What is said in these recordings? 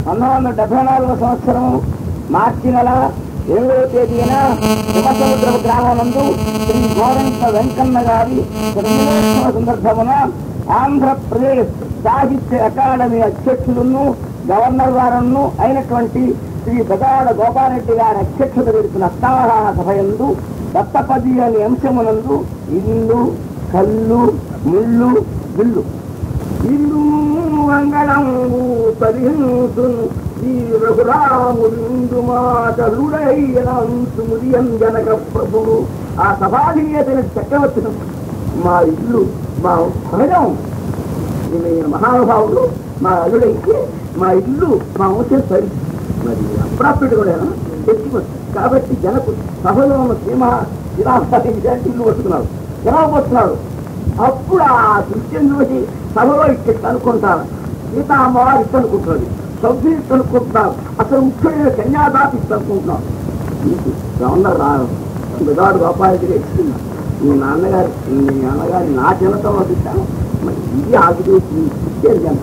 పంతొమ్మిది వందల డెబ్బై నాలుగో సంవత్సరం మార్చి నెల ఏడవ తేదీన శివసముద్రపు గ్రామం నందు శ్రీ గోరంట వెంకన్న గారి జన్మదినోత్సవ సందర్భమున ఆంధ్రప్రదేశ్ సాహిత్య అకాడమీ అధ్యక్షులను గవర్నర్ గారును అయినటువంటి శ్రీ బెదాడ గోపాలరెడ్డి గారి అధ్యక్షత జరిపిన అత్తావహాన సభ యందు దత్తపది అనే అంశమునందు ఇల్లు కళ్ళు ముళ్ళు విల్లు ఇల్లు మంగళం తరించు ఈ రఘురాముడు మాటలుడైనంతు ముదియం జనక ప్రభువు ఆ సభాధినేతని చక్రవర్తిని మా ఇల్లు మా సహజం ఈయన మహానుభావుడు మా అల్లుడైతే మా ఇల్లు మా వంశం సరి మరి అప్రాప్యుడు కూడా తెచ్చిపోతుంది కాబట్టి జనకు సభలో ఉన్న సీమ శిలాసారి ఇల్లు పట్టుకున్నాడు జనపోతున్నాడు అప్పుడు ఆ దృశ్యం చూసి సభలో ఇట్లా అనుకుంటారు సీతా అమ్మవారు ఇట్లా అనుకుంటుంది సభ్యులు ఇట్లా అనుకుంటున్నారు అసలు ముఖ్యమైన కన్యాదాతి ఇట్లా అనుకుంటున్నారు గవర్నర్ బిదాడు గోపాలకి ఇస్తున్నా మీ నాన్నగారు మీ నాన్నగారి నా చిన్నతనంలో తిట్టాను మరి ఇది ఆగిపోయి ఇచ్చేది జనం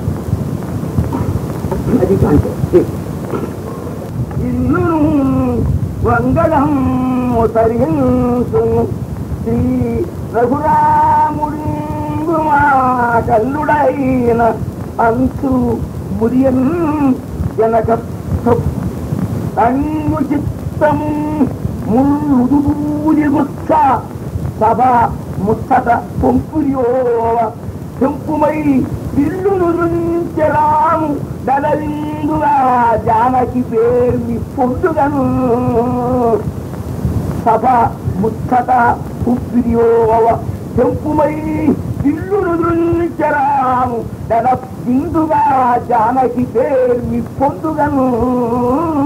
అది అంటే ఇల్లును వంగళం తరించు శ్రీ రఘురాముడి కల్లుడైన అంతు మురియం జనక తన్ను చిత్తము ముళ్ళుదూరి గుచ్చ సభ ముచ్చట పొంపురియోవ పెంపుమై ఇల్లును నుంచరాము దళవిందుగా జానకి పేర్మి పొందుగను సభ ముచ్చట ఉప్పిరియోవ పెంపుమై ఇల్లును నుంచరాము దళ బిందుగా జానకి పేర్మి పొందుగను